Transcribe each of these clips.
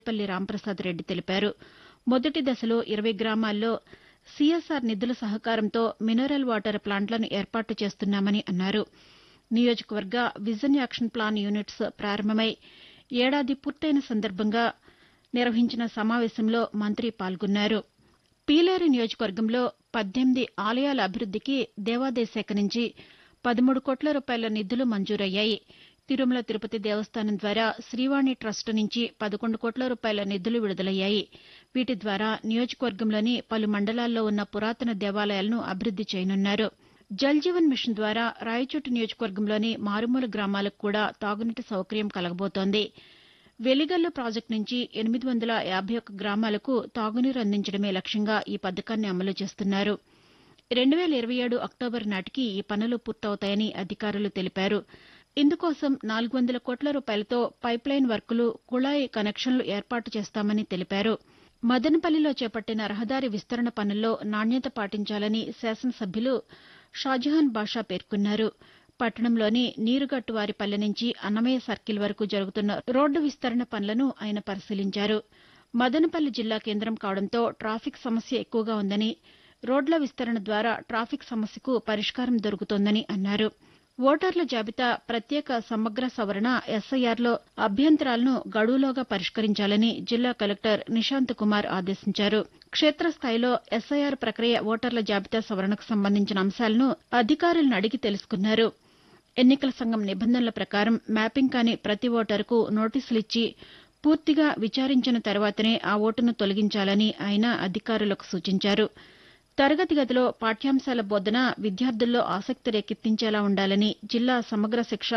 పల్లి రాంప్రసాద్ రెడ్డి తెలిపారు మొదటి దశలో ఇరవై గ్రామాల్లో సీఎస్ఆర్ నిధుల సహకారంతో మినరల్ వాటర్ ప్లాంట్లను ఏర్పాటు చేస్తున్నామని అన్నారు నియోజకవర్గ విజన్ యాక్షన్ ప్లాన్ యూనిట్స్ ప్రారంభమై ఏడాది పూర్తయిన సందర్భంగా నిర్వహించిన సమావేశంలో మంత్రి పాల్గొన్నారు పీలేరు నియోజకవర్గంలో పద్దెనిమిది ఆలయాల అభివృద్దికి దేవాదాయ శాఖ నుంచి పదమూడు కోట్ల రూపాయల నిధులు మంజూరయ్యాయి తిరుమల తిరుపతి దేవస్థానం ద్వారా శ్రీవాణి ట్రస్ట్ నుంచి పదకొండు కోట్ల రూపాయల నిధులు విడుదలయ్యాయి వీటి ద్వారా నియోజకవర్గంలోని పలు మండలాల్లో ఉన్న పురాతన దేవాలయాలను అభివృద్ది చేయనున్నారు జల్ జీవన్ మిషన్ ద్వారా రాయచోటి నియోజకవర్గంలోని మారుమూల గ్రామాలకు కూడా తాగునీటి సౌకర్యం కలగబోతోంది వెలిగల్లు ప్రాజెక్టు నుంచి ఎనిమిది వందల యాభై ఒక్క గ్రామాలకు తాగునీరు అందించడమే లక్ష్యంగా ఈ పథకాన్ని అమలు చేస్తున్నారు రెండు వేల ఇరవై ఏడు అక్టోబర్ నాటికి ఈ పనులు పూర్తవుతాయని అధికారులు తెలిపారు ఇందుకోసం నాలుగు వందల కోట్ల రూపాయలతో పైప్లైన్ వర్కులు కుళాయి కనెక్షన్లు ఏర్పాటు చేస్తామని తెలిపారు మదనపల్లిలో చేపట్టిన రహదారి విస్తరణ పనుల్లో నాణ్యత పాటించాలని శాసనసభ్యులు షాజహాన్ బాషా పేర్కొన్నారు పట్టణంలోని నీరుగట్టువారిపల్లె నుంచి అన్నమయ్య సర్కిల్ వరకు జరుగుతున్న రోడ్డు విస్తరణ పనులను ఆయన పరిశీలించారు మదనపల్లి జిల్లా కేంద్రం కావడంతో ట్రాఫిక్ సమస్య ఎక్కువగా ఉందని రోడ్ల విస్తరణ ద్వారా ట్రాఫిక్ సమస్యకు పరిష్కారం దొరుకుతోందని అన్నారు ఓటర్ల జాబితా ప్రత్యేక సమగ్ర సవరణ ఎస్ఐఆర్లో అభ్యంతరాలను గడువులోగా పరిష్కరించాలని జిల్లా కలెక్టర్ నిశాంత్ కుమార్ ఆదేశించారు క్షేత్రస్థాయిలో ఎస్ఐఆర్ ప్రక్రియ ఓటర్ల జాబితా సవరణకు సంబంధించిన అంశాలను అధికారులను అడిగి తెలుసుకున్నారు ఎన్నికల సంఘం నిబంధనల ప్రకారం మ్యాపింగ్ కాని ప్రతి ఓటరుకు నోటీసులు ఇచ్చి పూర్తిగా విచారించిన తర్వాతనే ఆ ఓటును తొలగించాలని ఆయన అధికారులకు సూచించారు తరగతి గదిలో పాఠ్యాంశాల బోధన విద్యార్థుల్లో ఆసక్తి రేకెత్తించేలా ఉండాలని జిల్లా సమగ్ర శిక్ష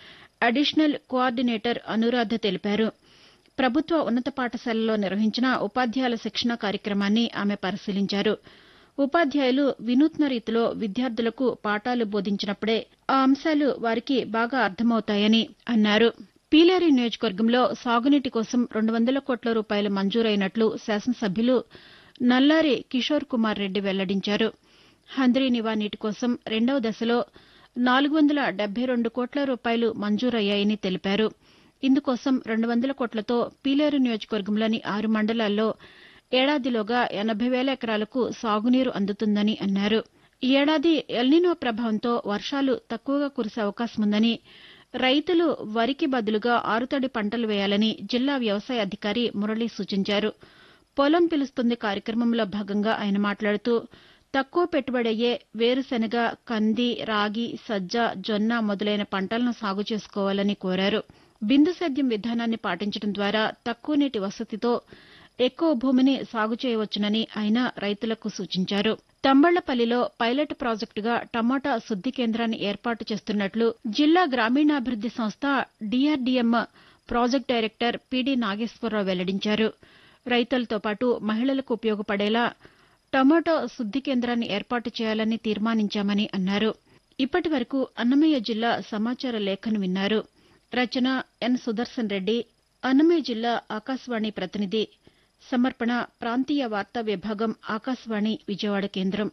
అడిషనల్ కోఆర్డినేటర్ అనురాధ తెలిపారు ప్రభుత్వ ఉన్నత పాఠశాలలో నిర్వహించిన ఉపాధ్యాయుల శిక్షణ కార్యక్రమాన్ని ఆమె పరిశీలించారు ఉపాధ్యాయులు వినూత్న రీతిలో విద్యార్థులకు పాఠాలు బోధించినప్పుడే ఆ అంశాలు వారికి బాగా అర్థమవుతాయని అన్నారు పీలేరు నియోజకవర్గంలో సాగునీటి కోసం రెండు వందల కోట్ల రూపాయలు మంజూరైనట్లు శాసనసభ్యులు నల్లారి కిషోర్ కుమార్ రెడ్డి వెల్లడించారు హంద్రీ నివా నీటి కోసం రెండవ దశలో నాలుగు వందల డెబ్బై రెండు కోట్ల రూపాయలు మంజూరయ్యాయని తెలిపారు ఇందుకోసం రెండు వందల కోట్లతో పీలేరు నియోజకవర్గంలోని ఆరు మండలాల్లో ఏడాదిలోగా ఎనభై వేల ఎకరాలకు సాగునీరు అందుతుందని అన్నారు ఈ ఏడాది ఎల్నినో ప్రభావంతో వర్షాలు తక్కువగా కురిసే అవకాశం ఉందని రైతులు వరికి బదులుగా ఆరుతడి పంటలు వేయాలని జిల్లా వ్యవసాయ అధికారి మురళి సూచించారు పొలం పిలుస్తుంది కార్యక్రమంలో భాగంగా ఆయన మాట్లాడుతూ తక్కువ పెట్టుబడి అయ్యే వేరుశెనగ కంది రాగి సజ్జ జొన్న మొదలైన పంటలను సాగు చేసుకోవాలని కోరారు బిందు సేద్యం విధానాన్ని పాటించడం ద్వారా తక్కువ నీటి వసతితో ఎక్కువ భూమిని సాగు చేయవచ్చునని ఆయన రైతులకు సూచించారు తంబళ్లపల్లిలో పైలట్ ప్రాజెక్టుగా టమాటా శుద్ది కేంద్రాన్ని ఏర్పాటు చేస్తున్నట్లు జిల్లా గ్రామీణాభివృద్ది సంస్థ DRDM project director PD Nageswara Rao వెల్లడించారు రైతులతో పాటు మహిళలకు ఉపయోగపడేలా టమాటో శుద్ది కేంద్రాన్ని ఏర్పాటు చేయాలని తీర్మానించామని అన్నారు ఇప్పటి వరకు అన్నమయ్య జిల్లా సమాచార లేఖను విన్నారు రచన ఎన్ సుదర్శన్ రెడ్డి అన్నమయ్య జిల్లా ఆకాశవాణి ప్రతినిధి సమర్పణ ప్రాంతీయ వార్తా విభాగం ఆకాశవాణి విజయవాడ కేంద్రం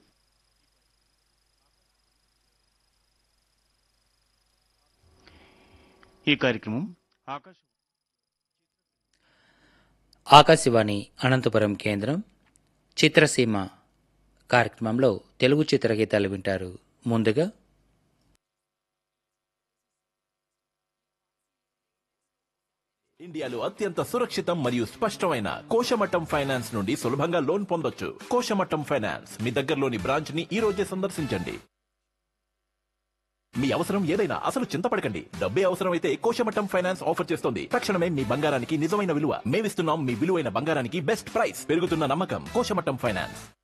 ఈ కార్యక్రమం ఆకాశ ఆకాశవాణి అనంతపురం కేంద్రం చిత్రసీమ కార్యక్రమంలో తెలుగు చిత్రగీతాలు వింటారు ముందుగా ఇండియాలో అత్యంత సురక్షితం మరియు స్పష్టమైన కోశమట్టం ఫైనాన్స్ నుండి సులభంగా లోన్ పొందొచ్చు కోశమట్టం ఫైనాన్స్ మీ దగ్గరలోని బ్రాంచ్ ని ఈ రోజే సందర్శించండి మీ అవసరం ఏదైనా అసలు చింతపడకండి డబ్బే అవసరమైతే కోశమట్టం ఫైనాన్స్ ఆఫర్ చేస్తుంది తక్షణమే మీ బంగారానికి నిజమైన విలువ మేమిస్తున్నాం మీ విలువైన బంగారానికి బెస్ట్ ప్రైస్ పెరుగుతున్న నమ్మకం కోశమట్టం ఫైనాన్స్